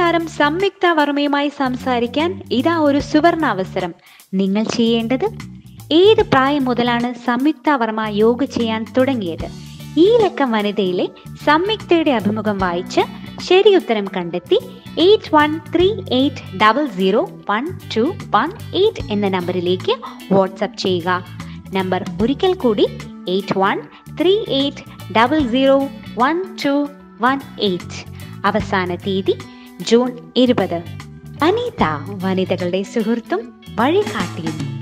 താരം സംയുക്ത വർമ്മയുമായി സംസാരിക്കാൻ ഇതാ ഒരു സുവർണ അവസരം നിങ്ങൾ ചെയ്യേണ്ടത് ഏത് പ്രായം മുതലാണ് സംയുക്ത വർമ്മ യോഗ ചെയ്യാൻ തുടങ്ങിയത് ഈ ലക്കം വനിതയിലെ സംയുക്തയുടെ അഭിമുഖം വായിച്ച് ശരി ഉത്തരം കണ്ടെത്തി eight one three eight double zero one two one eight എന്ന നമ്പറിലേക്ക് വാട്സപ്പ് ചെയ്യുക നമ്പർ ഒരിക്കൽ കൂടി eight one three eight double zero one two one eight അവസാന തീയതി ജൂൺ ഇരുപത് അനീത വനിതകളുടെ സുഹൃത്തും വഴികാട്ടിയും